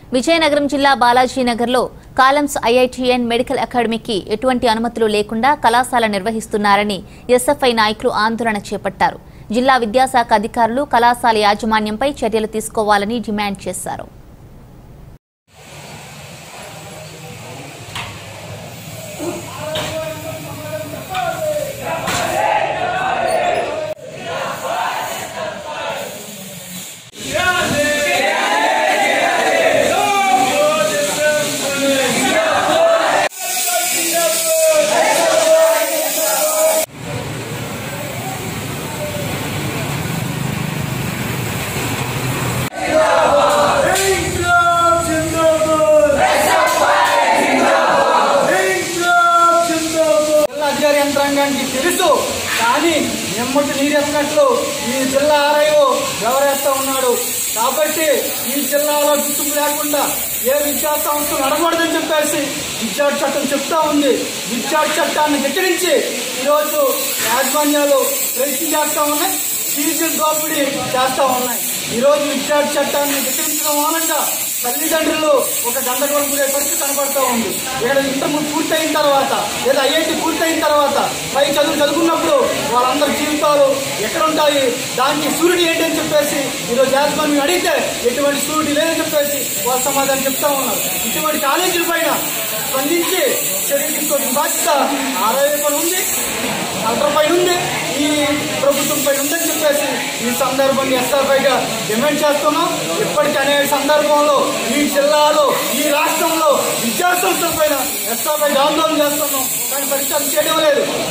విజయనగరం జిల్లా బాలాజీనగర్లో columns ఐఐటిఎన్ medical అకాడమీకి ఎటువంటి అనుమతులు లేకుండా కళాశాల నిర్వహిస్తున్నారని ఎస్ఎఫ్ఐ నాయకులు ఆందోళన చేపట్టారు జిల్లా విద్యాశాఖ అధికారులు కళాశాల యాజమాన్యంపై చర్యలు తీసుకోవాలని డిమాండ్ చేశారు İnkılap జిందాబాద్ İnkılap జిందాబాద్ జిల్లా అధికార యంత్రాంగానికి తెలుసు కానీ నిమ్మటి నీరెత్తినట్లు ఈ జిల్లా ఆర్ఐఓ వ్యవహరిస్తా ఉన్నాడు కాబట్టి ఈ జిల్లాలో గుర్తింపు లేకుండా ఏ విద్యా సంస్థ నడకూడదని చెప్పేసి విద్యార్థి చట్టం చెప్తా ఉంది విద్యార్థి చట్టాన్ని హెచ్చరించి ఈరోజు యాజమాన్యాలు ప్రయత్నం చేస్తా ఉన్నాయి ఫీజులు దోపిడీ చేస్తా ఉన్నాయి ఈ రోజు విద్యార్థి చట్టాన్ని హెచ్చరించడం మూలంగా తల్లిదండ్రులు ఒక గందరగోళం గురే పరిస్థితి కనబడతా ఉంది ఇక్కడ ఇంటర్ పూర్తయిన తర్వాత లేదా ఐఐటి పూర్తయిన తర్వాత పై చదువు చదువుకున్నప్పుడు వాళ్ళందరి జీవితాలు ఎక్కడ ఉంటాయి దానికి సూర్యుడు ఏంటి అని చెప్పేసి ఈరోజు యాజమాన్యం అడిగితే ఎటువంటి సూర్యుడు లేదని చెప్పేసి వాళ్ళ సమాధానం చెప్తా ఉన్నారు ఇటువంటి కాలేజీల పైన స్పందించి చర్య తీసుకోవాల్సిన బాధ్యత ఆరోగ్య పైన ఉంది కలెక్టర్ పైన ఉంది ఈ ప్రభుత్వం పైన ఉందని చెప్పేసి ఈ సందర్భంగా ఎస్ఆర్ఐగా డిమాండ్ చేస్తున్నాం ఇప్పటికీ అనేక సందర్భంలో ఈ జిల్లాలో ఈ రాష్ట్రంలో విద్యా సంస్థల పైన ఎస్ఆర్ఐ ఆందోళన చేస్తున్నాం కానీ పరిష్కారం చేయడం లేదు